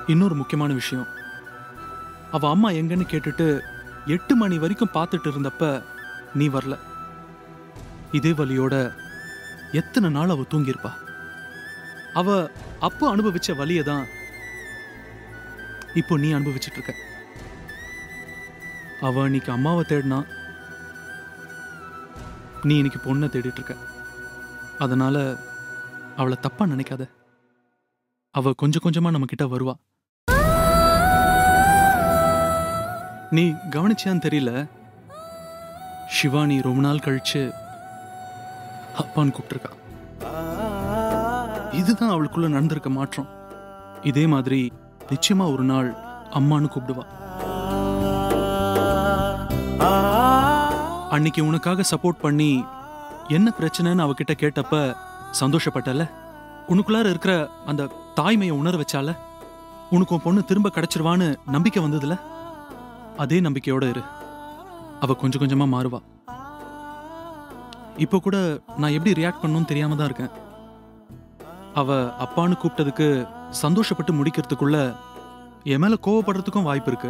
இன்னொரு முக்கியமான விஷயம் அவ அம்மா எங்கன்னு கேட்டுட்டு எட்டு மணி வரைக்கும் பார்த்துட்டு இருந்தப்ப நீ வரல இதே வலியோட எத்தனை நாள் அவ தூங்கியிருப்பா அவ அப்போ அனுபவிச்ச வலியை தான் இப்போ நீ அனுபவிச்சிட்டு இருக்க அவ இன்னைக்கு அம்மாவை தேடினா நீ இன்னைக்கு பொண்ணை தேடிட்டு இருக்க அதனால அவளை தப்பா நினைக்காத அவ கொஞ்சம் கொஞ்சமா நம்ம கிட்ட வருவா நீ கவனிச்சியான்னு தெரியல சிவானி ரொம்ப நாள் கழிச்சு அப்பான்னு கூப்பிட்டுருக்கா இதுதான் அவளுக்குள்ள நடந்திருக்க மாற்றம் இதே மாதிரி நிச்சயமா ஒரு நாள் அம்மான்னு கூப்பிடுவா அன்னைக்கு உனக்காக சப்போர்ட் பண்ணி என்ன பிரச்சனைன்னு அவகிட்ட கேட்டப்ப சந்தோஷப்பட்டல உனக்குள்ளார இருக்கிற அந்த தாய்மையை உணர வச்சால உனக்கு உன் பொண்ணு திரும்ப கிடைச்சிருவான்னு நம்பிக்கை வந்ததுல அதே நம்பிக்கையோட இரு அவ கொஞ்சம் கொஞ்சமா மாறுவா இப்போ கூட நான் எப்படி ரியாக்ட் பண்ணணும்னு தெரியாம தான் இருக்கேன் அவ அப்பான்னு கூப்பிட்டதுக்கு சந்தோஷப்பட்டு முடிக்கிறதுக்குள்ள என் மேல கோவப்படுறதுக்கும் வாய்ப்பு இருக்கு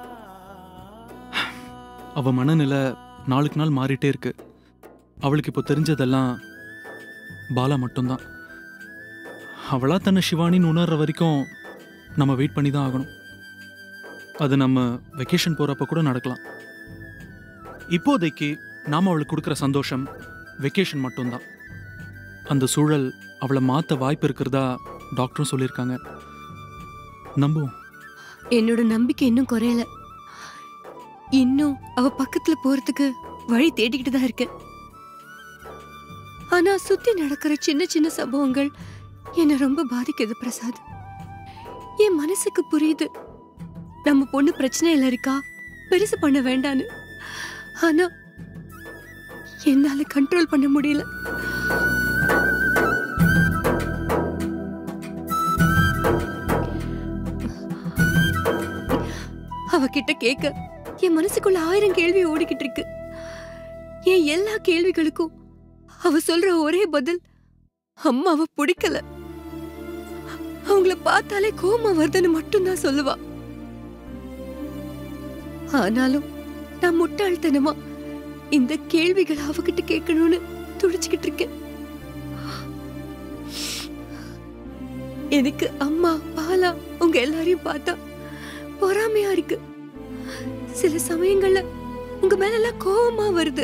அவ மனநிலை நாளுக்கு நாள் மாறிட்டே இருக்கு அவளுக்கு இப்போ தெரிஞ்சதெல்லாம் பாலா மட்டும்தான் அவளா தன்னை சிவானின்னு உணர்ற வரைக்கும் நம்ம வெயிட் பண்ணி தான் ஆகணும் அது நம்ம வெக்கேஷன் போறப்ப கூட நடக்கலாம் இப்போதைக்கு நாம அவளுக்கு கொடுக்குற சந்தோஷம் வெக்கேஷன் மட்டும்தான் அந்த சூழல் அவளை மாத்த வாய்ப்பு இருக்கிறதா டாக்டரும் சொல்லியிருக்காங்க நம்புவோம் என்னோட நம்பிக்கை இன்னும் குறையல இன்னும் அவ பக்கத்துல போறதுக்கு வழி தேடிக்கிட்டு தான் இருக்கேன் ஆனா சுத்தி நடக்கிற சின்ன சின்ன சம்பவங்கள் என்ன ரொம்ப பாதிக்குது பிரசாத் என் மனசுக்கு புரியுது நம்ம பொண்ணு பிரச்சனையில இருக்கா பெருசு பண்ண வேண்டான்னு ஆனா என்னால கண்ட்ரோல் பண்ண முடியல அவகிட்ட கேட்க என் மனசுக்குள்ள ஆயிரம் கேள்வி ஓடிக்கிட்டு இருக்கு என் எல்லா கேள்விகளுக்கும் அவ சொல்ற ஒரே பதில் அம்மாவை பிடிக்கல அவங்கள பார்த்தாலே கோமா வருதுன்னு மட்டும்தான் சொல்லுவா ஆனாலும் நான் முட்டாள்தனமா இந்த கேள்விகளை அவகிட்ட கேட்கணும்னு துடிச்சுக்கிட்டு இருக்கேன் எனக்கு அம்மா பாலா உங்க எல்லாரையும் பார்த்தா பொறாமையா இருக்கு சில சமயங்கள்ல உங்க மேல எல்லாம் கோவமா வருது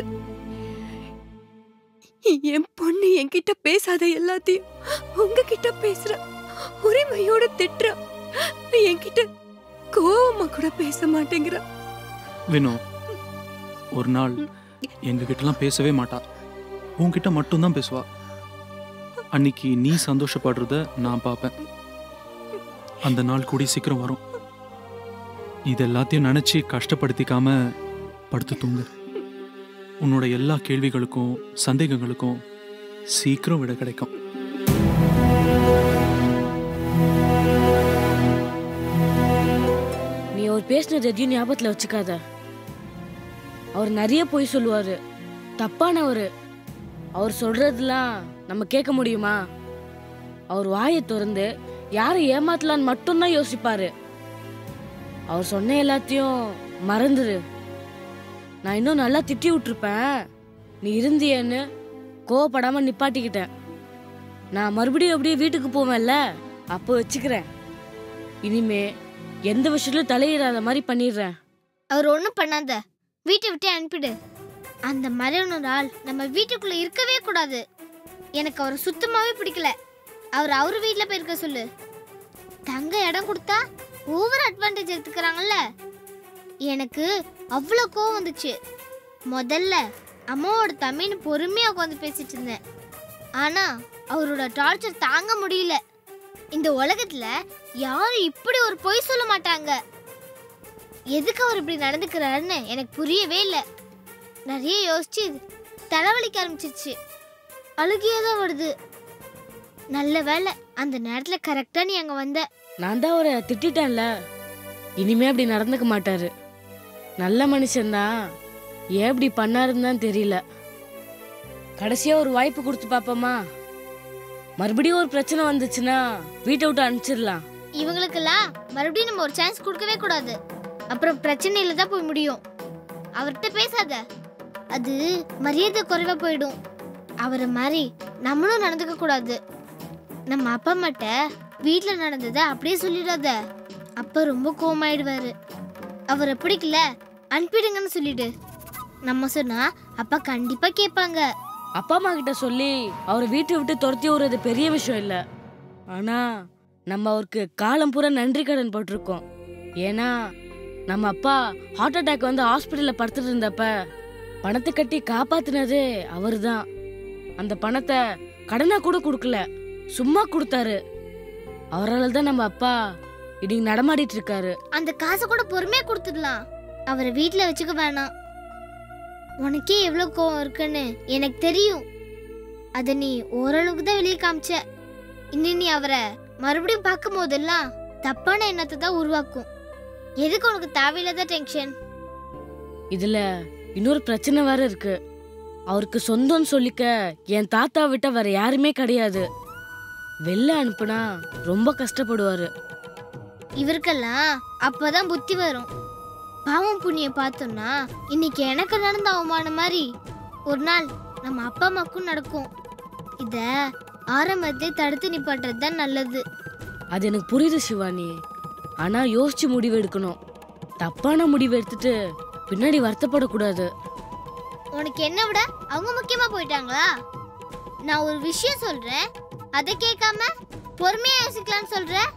என் பொண்ணு என்கிட்ட பேசாத எல்லாத்தையும் உங்ககிட்ட பேசுற உரிமையோட திட்டுற என்கிட்ட கோவமா கூட பேச மாட்டேங்கிற வினோ ஒரு நாள் எங்க கிட்டலாம் பேசவே மாட்டா உன்கிட்ட மட்டும்தான் பேசுவா அன்னைக்கு நீ சந்தோஷப்படுறத நான் பார்ப்பேன் அந்த நாள் கூடி சீக்கிரம் வரும் இது எல்லாத்தையும் நினைச்சு கஷ்டப்படுத்திக்காம படுத்து தூங்கு உன்னோட எல்லா கேள்விகளுக்கும் சந்தேகங்களுக்கும் சீக்கிரம் விட கிடைக்கும் நீ அவர் பேசினது எதையும் ஞாபகத்துல வச்சுக்காத அவர் நிறைய பொய் சொல்லுவாரு தப்பானவர் அவர் சொல்றதெல்லாம் நம்ம கேட்க முடியுமா அவர் வாயை திறந்து யாரை ஏமாத்தலான்னு மட்டும்தான் யோசிப்பாரு அவர் சொன்ன எல்லாத்தையும் மறந்துரு நான் இன்னும் நல்லா திட்டி விட்டுருப்பேன் நீ இருந்தியேன்னு கோவப்படாம நிப்பாட்டிக்கிட்டேன் நான் மறுபடியும் அப்படியே வீட்டுக்கு போவேன்ல அப்போ வச்சுக்கிறேன் இனிமே எந்த விஷயத்திலும் தலையிடாத மாதிரி பண்ணிடுறேன் அவர் ஒன்றும் பண்ணாத வீட்டை விட்டு அனுப்பிடு அந்த மறைவனோட ஆள் நம்ம வீட்டுக்குள்ள இருக்கவே கூடாது எனக்கு அவரை சுத்தமாவே பிடிக்கல அவர் அவர் வீட்டில் போயிருக்க சொல்லு தங்க இடம் கொடுத்தா ஓவர் அட்வான்டேஜ் எடுத்துக்கிறாங்கல்ல எனக்கு அவ்வளோ கோவம் வந்துச்சு முதல்ல அம்மாவோட தம்பின்னு பொறுமையாக உட்காந்து பேசிட்டு இருந்தேன் ஆனா அவரோட டார்ச்சர் தாங்க முடியல இந்த உலகத்துல யாரும் இப்படி ஒரு பொய் சொல்ல மாட்டாங்க எதுக்கு அவர் இப்படி நடந்துக்கிறாருன்னு எனக்கு புரியவே இல்லை நிறைய யோசிச்சு தலைவலிக்க ஆரம்பிச்சிருச்சு அழுகியே தான் வருது நல்ல வேலை அந்த நேரத்தில் கரெக்டாக நீ அங்கே வந்த நான் தான் அவரை திட்டிட்டேன்ல இனிமே அப்படி நடந்துக்க மாட்டாரு நல்ல மனுஷன்தான் ஏன் இப்படி பண்ணாருன்னு தான் தெரியல கடைசியா ஒரு வாய்ப்பு கொடுத்து பாப்போமா மறுபடியும் ஒரு பிரச்சனை வந்துச்சுன்னா வீட்டை விட்டு அனுப்பிச்சிடலாம் இவங்களுக்கெல்லாம் மறுபடியும் நம்ம ஒரு சான்ஸ் கொடுக்கவே கூடாது அப்புறம் பிரச்சனையில தான் போய் முடியும் அவர்கிட்ட பேசாத அது மரியாதை குறைவா போயிடும் அவரை மாதிரி நம்மளும் நடந்துக்க கூடாது நம்ம அப்பா அம்மாட்ட வீட்ல நடந்ததை அப்படியே சொல்லிடாத அப்பா ரொம்ப கோமாயிடுவாரு அவரை பிடிக்கல அனுப்பிடுங்கன்னு சொல்லிடு நம்ம சொன்னா அப்பா கண்டிப்பா கேட்பாங்க அப்பா அம்மா கிட்ட சொல்லி அவரை வீட்டை விட்டு துரத்தி விடுறது பெரிய விஷயம் இல்லை ஆனா நம்ம அவருக்கு காலம் பூரா நன்றி கடன் போட்டிருக்கோம் ஏன்னா நம்ம அப்பா ஹார்ட் அட்டாக் வந்து ஹாஸ்பிட்டலில் படுத்துட்டு இருந்தப்ப பணத்தை கட்டி காப்பாத்தினதே அவர்தான் அந்த பணத்தை கடனா கூட கொடுக்கல சும்மா கொடுத்தாரு அவரால் தான் நம்ம அப்பா இடி நடமாடிட்டு இருக்காரு அந்த காசை கூட பொறுமையா கொடுத்துடலாம் அவரை வீட்ல வச்சுக்க வேணாம் உனக்கே எவ்வளவு கோவம் இருக்குன்னு எனக்கு தெரியும் அத நீ ஓரளவுக்கு தான் வெளியே காமிச்ச இனி நீ அவரை மறுபடியும் பார்க்கும் போதெல்லாம் தப்பான எண்ணத்தை தான் உருவாக்கும் எதுக்கு உனக்கு தேவையில்லாத டென்ஷன் இதுல இன்னொரு பிரச்சனை வேற இருக்கு அவருக்கு சொந்தம்னு சொல்லிக்க என் தாத்தா விட்ட வேற யாருமே கிடையாது வெளில அனுப்புனா ரொம்ப கஷ்டப்படுவாரு இவருக்கெல்லாம் அப்பதான் புத்தி வரும் பாவம் புண்ணியம் பார்த்தோம்னா இன்னைக்கு எனக்கு நடந்த அவமானம் மாதிரி ஒரு நாள் நம்ம அப்பா அம்மாக்கும் நடக்கும் இத ஆரம்பத்தை தடுத்து நிப்பாட்டுறது தான் நல்லது அது எனக்கு புரியுது சிவானி ஆனா யோசிச்சு முடிவு எடுக்கணும் தப்பான முடிவு எடுத்துட்டு பின்னாடி வருத்தப்படக்கூடாது உனக்கு என்ன விட அவங்க முக்கியமா போயிட்டாங்களா நான் ஒரு விஷயம் சொல்றேன் அதை கேட்காம பொறுமையா யோசிக்கலாம்னு சொல்றேன்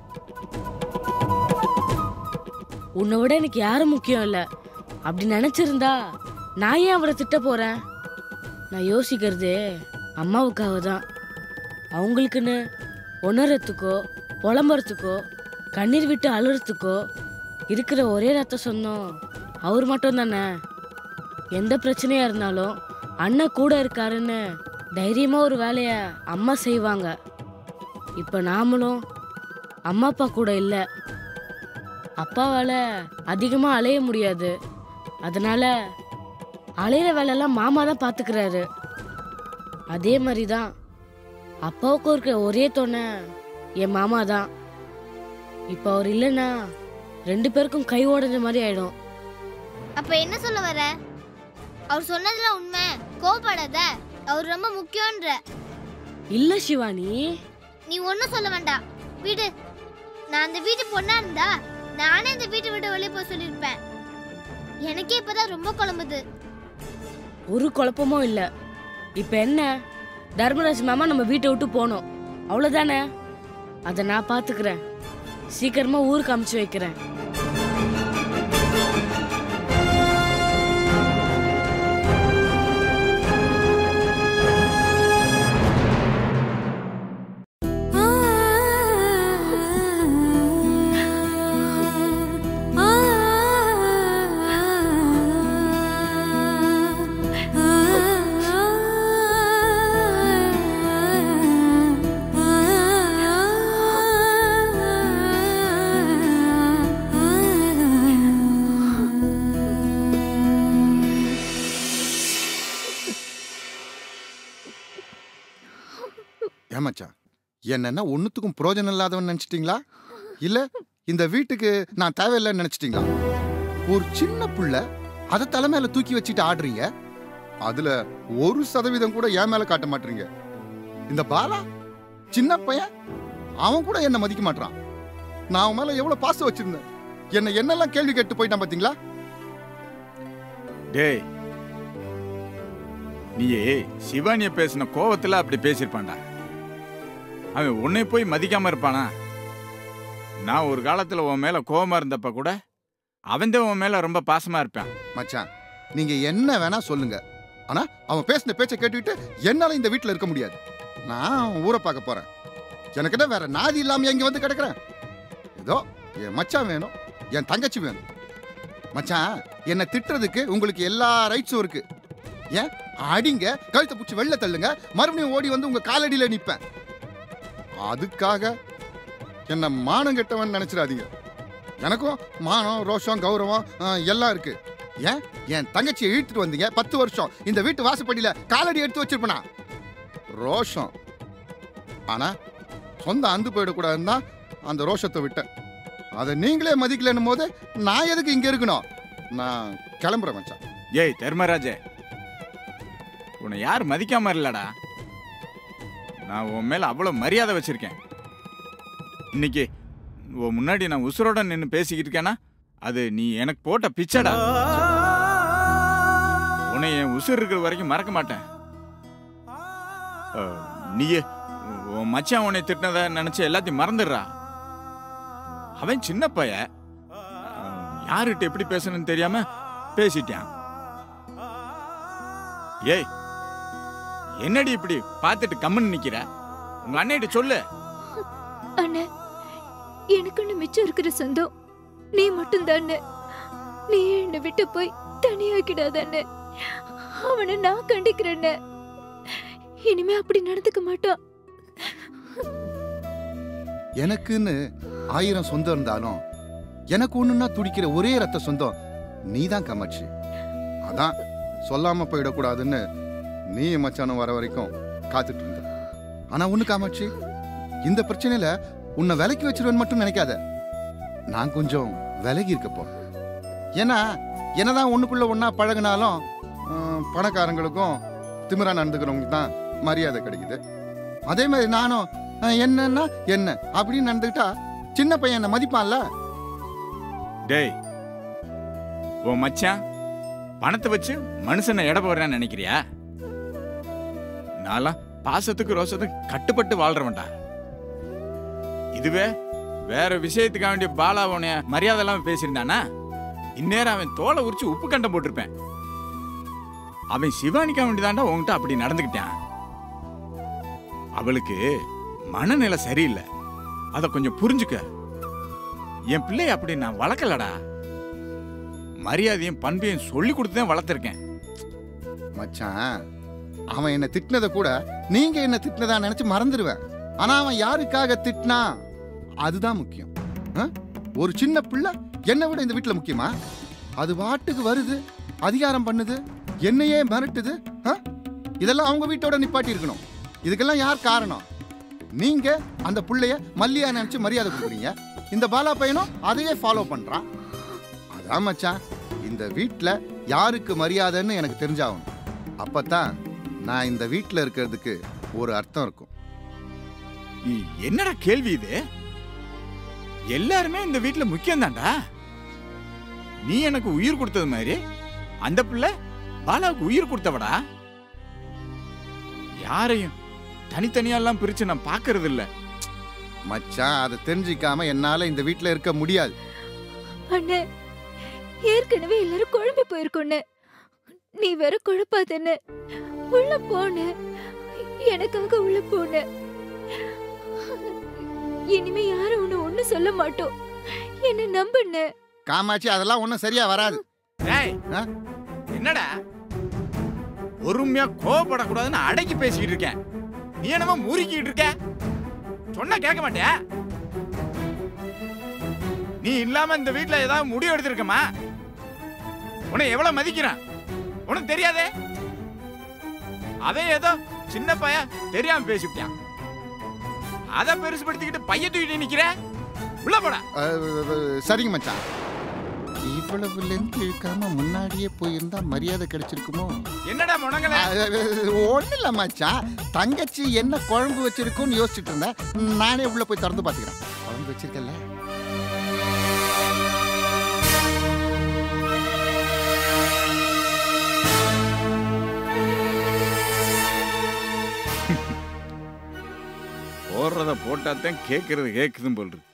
உன்னை விட எனக்கு யாரும் முக்கியம் இல்ல அப்படி நினைச்சிருந்தா நான் ஏன் அவரை திட்ட போறேன் நான் யோசிக்கிறதே அம்மாவுக்காக தான் அவங்களுக்குன்னு உணரத்துக்கோ புலம்புறதுக்கோ கண்ணீர் விட்டு அழுறதுக்கோ இருக்கிற ஒரே ரத்த சொந்தம் அவர் மட்டும் தானே எந்த பிரச்சனையா இருந்தாலும் அண்ணன் கூட இருக்காருன்னு தைரியமா ஒரு வேலைய அம்மா செய்வாங்க இப்போ நாமளும் அம்மா அப்பா கூட இல்லை அப்பாவால் அதிகமாக அலைய முடியாது அதனால அலையிற வேலையெல்லாம் மாமா தான் பார்த்துக்கிறாரு அதே மாதிரி தான் அப்பாவுக்கும் இருக்க ஒரே துணை என் மாமா தான் இப்போ அவர் இல்லைன்னா ரெண்டு பேருக்கும் கை உடைஞ்ச மாதிரி ஆயிடும் அப்ப என்ன சொல்ல வர அவர் சொன்னதுல உண்மை கோவப்படாத அவர் ரொம்ப முக்கியன்ற இல்லை சிவானி நீ ஒன்றும் சொல்ல வேண்டாம் வீடு நான் அந்த வீட்டு பொண்ணா இருந்தா நானே இந்த வீட்டை விட்டு வெளியே போய் சொல்லியிருப்பேன் எனக்கே இப்பதான் ரொம்ப குழம்புது ஒரு குழப்பமும் இல்லை இப்போ என்ன தர்மராஜ் மாமா நம்ம வீட்டை விட்டு போனோம் அவ்வளோதானே அதை நான் பார்த்துக்கிறேன் சீக்கிரமாக ஊருக்கு அமுச்சு வைக்கிறேன் ஏமாச்சான் என்னன்னா ஒன்றுத்துக்கும் பிரயோஜனம் இல்லாதவன் நினச்சிட்டிங்களா இல்லை இந்த வீட்டுக்கு நான் தேவையில்லைன்னு நினச்சிட்டிங்களா ஒரு சின்ன புள்ள அதை தலை மேல தூக்கி வச்சுட்டு ஆடுறீங்க அதுல ஒரு சதவீதம் கூட என் மேல காட்ட மாட்டீங்க இந்த பாலா சின்ன பையன் அவன் கூட என்ன மதிக்க மாட்டான் நான் அவன் மேல எவ்வளவு பாசம் வச்சிருந்தேன் என்ன என்னெல்லாம் கேள்வி கேட்டு போயிட்டான் பாத்தீங்களா டேய் நீயே சிவானிய பேசின கோவத்துல அப்படி பேசியிருப்பான்டா அவன் உன்னை போய் மதிக்காம இருப்பானா நான் ஒரு காலத்துல உன் மேல கோவமா இருந்தப்ப கூட அவன் தான் உன் மேல ரொம்ப பாசமா இருப்பான் மச்சான் நீங்க என்ன வேணா சொல்லுங்க ஆனா அவன் பேசின பேச்சை கேட்டுக்கிட்டு என்னால இந்த வீட்டுல இருக்க முடியாது நான் ஊரை பார்க்க போறேன் எனக்கு என்ன வேற நாதி இல்லாம இங்க வந்து கிடக்குறேன் ஏதோ என் மச்சான் வேணும் என் தங்கச்சி வேணும் மச்சான் என்னை திட்டுறதுக்கு உங்களுக்கு எல்லா ரைட்ஸும் இருக்கு ஏன் அடிங்க கழுத்தை பிடிச்சி வெளில தள்ளுங்க மறுபடியும் ஓடி வந்து உங்க காலடியில நிப்பேன் அதுக்காக என்ன மானம் கெட்டவன் நினைச்சிடாதீங்க எனக்கும் மானம் ரோஷம் கௌரவம் ஆஹ், எல்லாம் இருக்கு ஏன் என் தங்கச்சியை இழுத்துட்டு வந்தீங்க பத்து வருஷம் இந்த வீட்டு வாசப்படியில காலடி எடுத்து வச்சிருப்பனா ரோஷம் ஆனா சொந்த அந்து போயிடக்கூடாதுன்னு தான் அந்த ரோஷத்தை விட்டேன் அதை நீங்களே மதிக்கலன்னும் போது நான் எதுக்கு இங்க இருக்கணும் நான் கிளம்புறேன் மச்சான் ஏய் தர்மராஜே உன்னை யார் மதிக்காம இல்லடா நான் உன் மேல அவ்வளவு மரியாதை வச்சிருக்கேன் இன்னைக்கு உன் முன்னாடி நான் உசுரோட நின்று பேசிக்கிட்டு இருக்கேன்னா அது நீ எனக்கு போட்ட பிச்சடா உன்னை என் உசுர் இருக்கிற வரைக்கும் மறக்க மாட்டேன் அஹ், நீயே உன் மச்சான் உன்னை திட்டினதை நினைச்சு எல்லாத்தையும் மறந்துடுறா அவன் சின்ன பைய அஹ், யார்கிட்ட எப்படி பேசணும்னு தெரியாம பேசிட்டான் ஏய் என்னடி இப்படி பார்த்துட்டு கம்முன்னு நிக்கிற உங்க அண்ணிட்ட சொல்லு அண்ணே எனக்குன்னு மிச்சம் இருக்கிற சொந்தம் நீ மட்டும் தானே நீ என்னை விட்டு போய் தனியாக்கிடாத அண்ணே அவனை நான் கண்டிக்கிறேன்னு இனிமே அப்படி நடந்துக்க மாட்டான் எனக்குன்னு ஆயிரம் சொந்தம் இருந்தாலும் எனக்கு ஒண்ணுன்னா துடிக்கிற ஒரே ரத்த சொந்தம் நீதான் காமாட்சி அதான் சொல்லாம போயிடக்கூடாதுன்னு நீ மச்சானும் வர வரைக்கும் காத்துட்டு இருந்த ஆனா ஒண்ணு காமாட்சி இந்த பிரச்சனையில உன்னை விலைக்கு வச்சிருவேன்னு மட்டும் நினைக்காத நான் கொஞ்சம் விலகி இருக்கப்போ ஏன்னா என்னதான் ஒண்ணுக்குள்ள ஒண்ணா பழகினாலும் ஹம், பணக்காரங்களுக்கும் திமிரா நடந்துக்கிறவங்களுக்கு தான் மரியாதை கிடைக்குது அதே மாதிரி நானும் அஹ், என்னன்னா என்ன அப்படின்னு நடந்துக்கிட்டா சின்ன பையன் என்ன மதிப்பான்ல டேய் உன் மச்சான் பணத்தை வச்சு மனுஷனை எடை போடுறான்னு நினைக்கிறியா நான்லாம் பாசத்துக்கு ரோசத்துக்கு கட்டுப்பட்டு வாழ்றவன்டா இதுவே வேற விஷயத்துக்காக வேண்டிய பாலா உன்னைய மரியாதை இல்லாம பேசியிருந்தானா இந்நேரம் அவன் தோலை உரிச்சு உப்பு கண்டம் போட்டிருப்பேன் அவன் சிவானிக்கா வேண்டிதாண்டா உன்கிட்ட அப்படி நடந்துக்கிட்டான் அவளுக்கு மனநிலை சரியில்லை அதை கொஞ்சம் புரிஞ்சுக்க என் பிள்ளைய அப்படி நான் வளர்க்கலடா மரியாதையும் பண்பையும் சொல்லி கொடுத்து தான் வளர்த்துருக்கேன் மச்சான் அவன் என்ன திட்டினதை கூட நீங்க என்ன திட்டினதா நினைச்சு மறந்துடுவேன் ஆனா அவன் யாருக்காக திட்டினா அதுதான் முக்கியம் ஆ? ஒரு சின்ன பிள்ளை என்னை விட இந்த வீட்டுல முக்கியமா அது பாட்டுக்கு வருது அதிகாரம் பண்ணுது என்னையே மிரட்டுது ஆ? இதெல்லாம் அவங்க வீட்டோட நிப்பாட்டி இருக்கணும் இதுக்கெல்லாம் யார் காரணம் நீங்க அந்த புள்ளைய மல்லியா நினைச்சு மரியாதை கொடுக்குறீங்க இந்த பாலா பையனும் அதையே ஃபாலோ பண்றான் அதான் மச்சான் இந்த வீட்ல யாருக்கு மரியாதைன்னு எனக்கு தெரிஞ்சாகணும் அப்பதான் நான் இந்த வீட்ல இருக்கிறதுக்கு ஒரு அர்த்தம் இருக்கும் இ- என்னடா கேள்வி இது எல்லாருமே இந்த வீட்டுல முக்கியம் தான்டா நீ எனக்கு உயிர் கொடுத்தது மாதிரி அந்த பிள்ளை பாலாவுக்கு உயிர் கொடுத்தவடா யாரையும் தனித்தனியெல்லாம் பிரிச்சு நான் பார்க்கறது இல்ல மச்சான் அதை தெரிஞ்சிக்காம என்னால இந்த வீட்ல இருக்க முடியாது அண்ணே ஏற்கனவே எல்லாரும் குழம்பி போயிருக்கோன்னு நீ வேற குழப்பாதன்னு உள்ள போன எனக்காக உள்ள போன இனிமே யாரும் உன்னை ஒண்ணு சொல்ல மாட்டோம் என்ன நம்புன காமாட்சி அதெல்லாம் ஒன்றும் சரியா வராது ஏய் ஆ? என்னடா பொறுமையா கோவப்படக்கூடாதுன்னு அடக்கி பேசிக்கிட்டு இருக்கேன் நீ என்னமோ முறுக்கிட்டு இருக்க சொன்னா கேட்க மாட்டியா நீ இல்லாம இந்த வீட்ல ஏதாவது முடிவு எடுத்திருக்கமா உன்னை எவ்வளவு மதிக்கிறான் உனக்கு தெரியாதே அவன் ஏதோ சின்ன பையன் தெரியாம பேசிவிட்டான் அதை பெருசுபடுத்திக்கிட்டு பைய தூக்கிட்டு நிக்கிற உள்ள போடா அஹ், சரிங்க மச்சான் இவ்வளவு லென்த் இழுக்காம முன்னாடியே போயிருந்தா மரியாதை கிடைச்சிருக்குமோ என்னடா முனங்கல ஒன்றும் இல்லை மச்சான் தங்கச்சி என்ன குழம்பு வச்சிருக்குன்னு யோசிச்சுட்டு இருந்தேன் நானே உள்ள போய் திறந்து பார்த்துக்கிறேன் குழம்பு வச்சிருக்கல போடுறத போட்டாத்தான் கேட்கறது கேட்குதும் போல் இருக்கு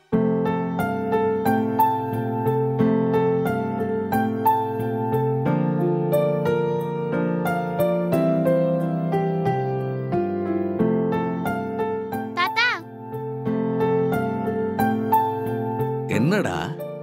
தாத்தா என்னடா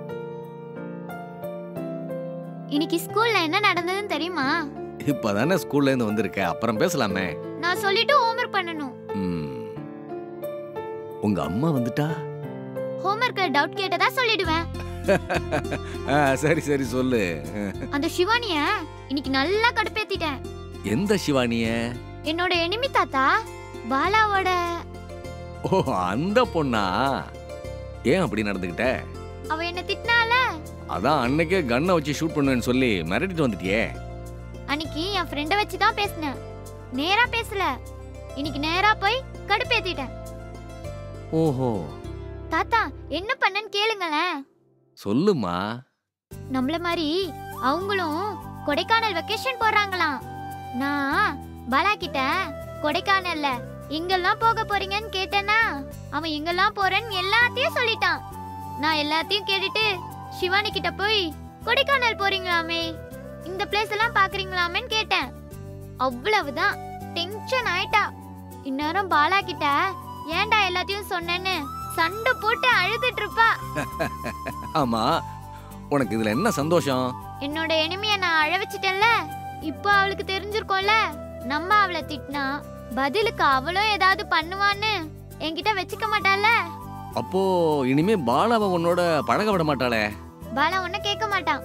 இன்னைக்கு ஸ்கூல்ல என்ன நடந்ததுன்னு தெரியுமா இப்பதானே ஸ்கூல்ல இருந்து வந்திருக்க அப்புறம் பேசலாமே நான் சொல்லிட்டு ஹோம்ஒர்க் பண்ணணும் ம். உங்க அம்மா வந்துட்டா ஹோம்ஒர்க்ல டவுட் கேட்டதா சொல்லிடுவேன் ஆ, சரி சரி சொல்லு அந்த சிவானிய இன்னைக்கு நல்லா கடுப்பேத்திட்டேன் எந்த சிவானிய என்னோட எனிமி தாத்தா பாலாவோட ஓ அந்த பொண்ணா ஏன் அப்படி நடந்துக்கிட்ட அவ என்ன திட்டினால அதான் அன்னைக்கே கன்னை வச்சு ஷூட் பண்ணுவேன்னு சொல்லி மிரட்டிட்டு வந்துட்டியே அன்னைக்கு என் ஃப்ரெண்டை வச்சு தான் பேசினேன் நேரா பேசல இன்னைக்கு நேரா போய் கடுப்பேத்திட்டேன் ஓஹோ தாத்தா என்ன பண்ணன்னு கேளுங்களேன் சொல்லுமா நம்மள மாதிரி அவங்களும் கொடைக்கானல் வெக்கேஷன் போறாங்களாம் நான் பாலா கிட்ட கொடைக்கானல்ல எங்கெல்லாம் போக போறீங்கன்னு கேட்டேனா அவன் எங்கெல்லாம் போறேன்னு எல்லாத்தையும் சொல்லிட்டான் நான் எல்லாத்தையும் கேட்டுட்டு சிவானி கிட்ட போய் கொடைக்கானல் போறீங்களாமே இந்த பிளேஸ் எல்லாம் பாக்குறீங்களாமேன்னு கேட்டேன் அவ்வளவுதான் டென்ஷன் ஆயிட்டா இந்நேரம் பாலா கிட்ட ஏன்டா எல்லாத்தையும் சொன்னேன்னு சண்டை போட்டு அழுதுட்டு இருப்பா ஆமா உனக்கு இதுல என்ன சந்தோஷம் என்னோட எனிமைய நான் அழ வச்சிட்டேன்ல இப்போ அவளுக்கு தெரிஞ்சிருக்கோம்ல நம்ம அவளை திட்டினா பதிலுக்கு அவளும் ஏதாவது பண்ணுவான்னு என்கிட்ட வச்சுக்க மாட்டாள்ல அப்போ இனிமே பாலாவை உன்னோட பழக விட மாட்டாளே பாலா ஒன்ன கேட்க மாட்டான்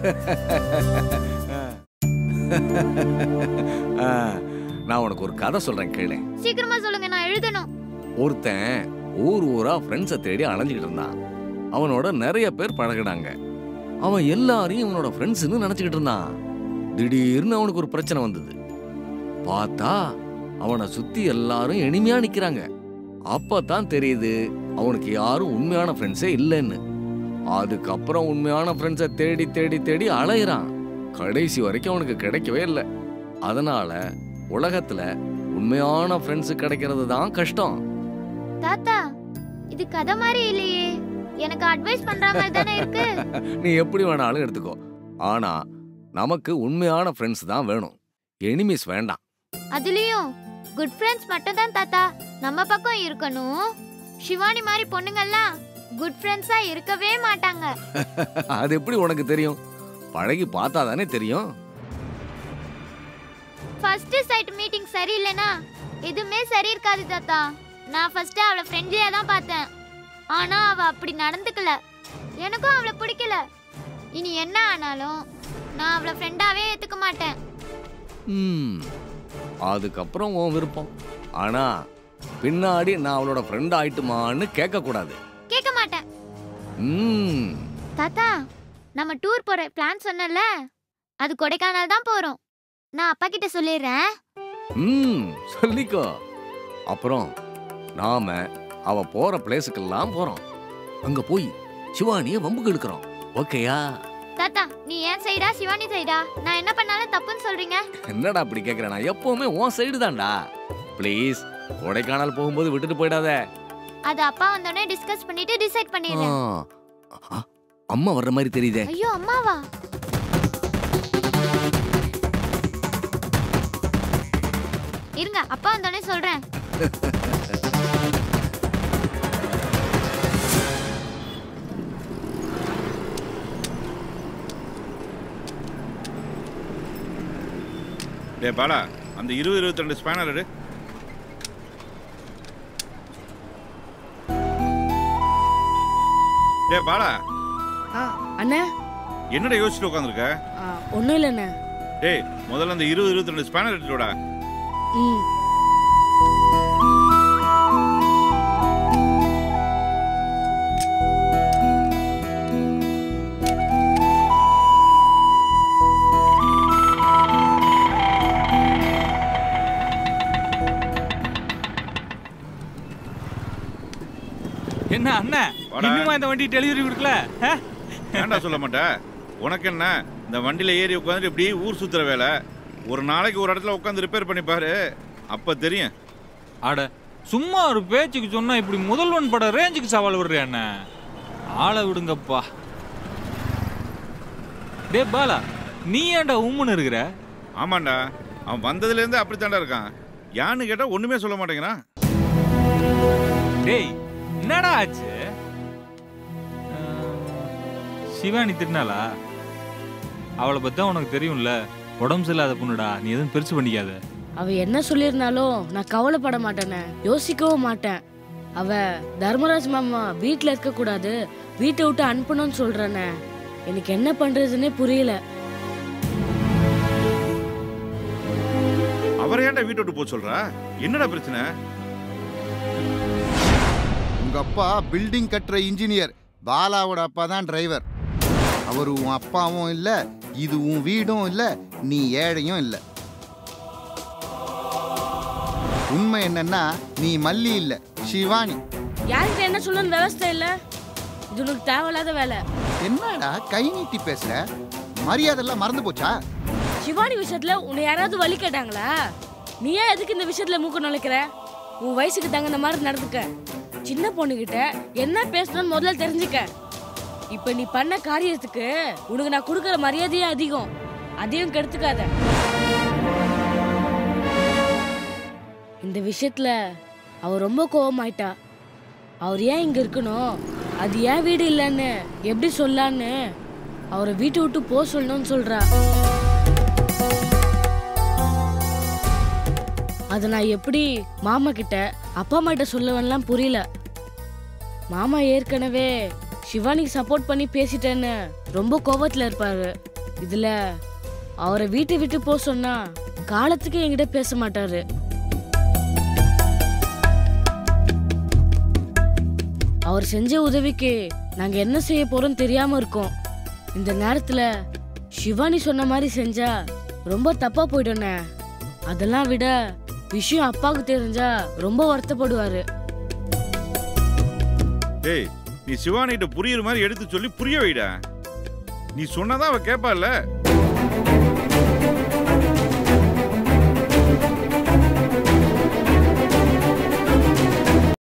ஆ, நான் உனக்கு ஒரு கதை சொல்றேன் கேளு சீக்கிரமா சொல்லுங்க நான் எழுதணும் ஒருத்தன் ஊர் ஊரா ஃப்ரெண்ட்ஸை தேடி அலைஞ்சுக்கிட்டு இருந்தான் அவனோட நிறைய பேர் பழகினாங்க அவன் எல்லாரையும் இவனோட ஃப்ரெண்ட்ஸ்னு நினைச்சுக்கிட்டு இருந்தான் திடீர்னு அவனுக்கு ஒரு பிரச்சனை வந்தது பார்த்தா அவனை சுத்தி எல்லாரும் இனிமையா நிக்கிறாங்க அப்பதான் தெரியுது அவனுக்கு யாரும் உண்மையான ஃப்ரெண்ட்ஸே இல்லைன்னு அதுக்கப்புறம் உண்மையான ஃப்ரெண்ட்ஸை தேடி தேடி தேடி அலையிறான் கடைசி வரைக்கும் அவனுக்கு கிடைக்கவே இல்லை அதனால உலகத்துல உண்மையான ஃப்ரெண்ட்ஸ் கிடைக்கிறது தான் கஷ்டம் தாத்தா இது கதை மாதிரி இல்லையே எனக்கு அட்வைஸ் பண்ற மாதிரி தானே இருக்கு நீ எப்படி வேணாலும் எடுத்துக்கோ ஆனா நமக்கு உண்மையான ஃப்ரெண்ட்ஸ் தான் வேணும் எனிமீஸ் வேண்டாம் அதுலயும் குட் ஃப்ரெண்ட்ஸ் மட்டும் தான் தாத்தா நம்ம பக்கம் இருக்கணும் சிவானி மாதிரி பொண்ணுங்கெல்லாம் குட் ஃப்ரெண்ட்ஸா இருக்கவே மாட்டாங்க அது எப்படி உனக்கு தெரியும் பழகி பார்த்தா தானே தெரியும் ஃபர்ஸ்ட் சைட் மீட்டிங் சரியில்லைனா எதுவுமே சரி இருக்காது தாத்தா நான் ஃபர்ஸ்ட் அவளை ஃப்ரெண்ட்லியா தான் பார்த்தேன் ஆனா அவ அப்படி நடந்துக்கல எனக்கும் அவளை பிடிக்கல இனி என்ன ஆனாலும் நான் அவளை ஃப்ரெண்டாவே ஏத்துக்க மாட்டேன் ம் அதுக்கப்புறம் உன் விருப்பம் ஆனா பின்னாடி நான் அவளோட ஃப்ரெண்ட் ஆயிட்டுமான்னு கேட்க கூடாது கேட்க மாட்டேன் ம் தாத்தா நம்ம டூர் போற பிளான் சொன்னல அது கொடைக்கானல் தான் போறோம் நான் அப்பா கிட்ட சொல்லிடுறேன் ம் சொல்லிக்கோ அப்புறம் நாம அவ போற பிளேஸுக்கெல்லாம் போறோம் அங்க போய் சிவானிய வம்புக்கு இழுக்கிறோம் ஓகேயா தாத்தா நீ ஏன் சைடா சிவானி சைடா நான் என்ன பண்ணாலும் தப்புன்னு சொல்றீங்க என்னடா அப்படி கேக்குற நான் எப்பவுமே உன் சைடு தான்டா ப்ளீஸ் கொடைக்கானல் போகும்போது விட்டுட்டு போயிடாத அது அப்பா வந்தோடனே டிஸ்கஸ் பண்ணிட்டு டிசைட் பண்ணிடுறேன் ஆ, ஆ, அம்மா வர்ற மாதிரி தெரியுதே ஐயோ அம்மாவா இருங்க அப்பா வந்தோடனே சொல்றேன் டே பாலா அந்த இருபது இருபத்தி ரெண்டு ஸ்பேனர் எடு டே பாலா ஆ அண்ணே என்னடா யோசிச்சுட்டு உட்காந்துருக்க ஆ, ஒண்ணும் இல்லைண்ணே டேய் முதல்ல அந்த இருபது இருபத்தி ரெண்டு ஸ்பேனர் எடுத்துடா ம் என்ன அண்ணன் வாடா. இன்னுமா இந்த வண்டி டெலிவரி கொடுக்கல ஆ? ஏன்டா சொல்ல மாட்டேன் உனக்கு என்ன இந்த வண்டியில ஏறி உட்காந்துட்டு இப்படி ஊர் சுத்துற வேலை ஒரு நாளைக்கு ஒரு இடத்துல உட்காந்து ரிப்பேர் பண்ணி பாரு அப்ப தெரியும் அட சும்மா ஒரு பேச்சுக்கு சொன்னா இப்படி முதல்வன் பட ரேஞ்சுக்கு சவால் விடுறியா அண்ணன் ஆளை விடுங்கப்பா டே பாலா நீ ஏன்டா உம்முன்னு இருக்கிற ஆமாண்டா அவன் வந்ததுல இருந்து அப்படித்தாண்டா இருக்கான் யான்னு கேட்டா ஒண்ணுமே சொல்ல மாட்டேங்கிறான் டேய் என்னடா ஆச்சு ஆ, சிவானி திட்டினாளா அவளை பத்தி உனக்கு தெரியும்ல உடம்பு சரியில்லாத பொண்ணுடா நீ எதுவும் பெருசு பண்ணிக்காத அவ என்ன சொல்லியிருந்தாலும் நான் கவலைப்பட மாட்டேனே யோசிக்கவும் மாட்டேன் அவ தர்மராஜ் மாமா வீட்ல இருக்க கூடாது வீட்டை விட்டு அனுப்பணும்னு சொல்றேனே எனக்கு என்ன பண்றதுன்னே புரியல அவரை ஏன்டா வீட்டை விட்டு போக சொல்றா என்னடா பிரச்சனை உங்க அப்பா பில்டிங் கட்டுற இன்ஜினியர் பாலாவோட அப்பா தான் டிரைவர் அவர் உன் அப்பாவும் இல்ல இது உன் வீடும் இல்ல நீ ஏழையும் இல்ல உண்மை என்னன்னா நீ மல்லி இல்ல சிவானி யார்கிட்ட என்ன சொல்லணும்னு விவசாய இல்ல இது உனக்கு தேவையில்லாத வேலை என்னடா கை நீட்டி பேசுற மரியாதைலாம் மறந்து போச்சா சிவானி விஷயத்துல உன்னை யாராவது வழி கேட்டாங்களா நீ ஏன் எதுக்கு இந்த விஷயத்துல மூக்க நுழைக்கிற உன் வயசுக்கு தகுந்த மாதிரி நடந்துக்க சின்ன பொண்ணுகிட்ட என்ன பேசணும்னு முதல்ல தெரிஞ்சுக்க இப்ப நீ பண்ண காரியத்துக்கு உனக்கு நான் கொடுக்கற மரியாதையே அதிகம் அதையும் கெடுத்துக்காத இந்த விஷயத்துல அவ ரொம்ப கோவமாயிட்டா அவர் ஏன் இங்க இருக்கணும் அது ஏன் வீடு இல்லைன்னு எப்படி சொல்லான்னு அவரை வீட்டை விட்டு போக சொல்லணும்னு சொல்றா அதை நான் எப்படி மாமா கிட்ட அப்பா அம்மா கிட்ட சொல்லுவேன்லாம் புரியல மாமா ஏற்கனவே சிவானிக்கு சப்போர்ட் பண்ணி பேசிட்டேன்னு ரொம்ப கோவத்துல இருப்பாரு இதுல அவரை வீட்டை விட்டு போக சொன்னா காலத்துக்கு என்கிட்ட பேச மாட்டாரு அவர் செஞ்ச உதவிக்கு நாங்க என்ன செய்ய போறோம் தெரியாம இருக்கோம் இந்த நேரத்துல சிவானி சொன்ன மாதிரி செஞ்சா ரொம்ப தப்பா போயிடும்ண்ணே அதெல்லாம் விட விஷயம் அப்பாவுக்கு தெரிஞ்சா ரொம்ப வருத்தப்படுவாரு டேய் நீ சிவானிகிட்ட புரியுற மாதிரி எடுத்து சொல்லி புரிய வைடா நீ சொன்னதான் அவ கேட்பால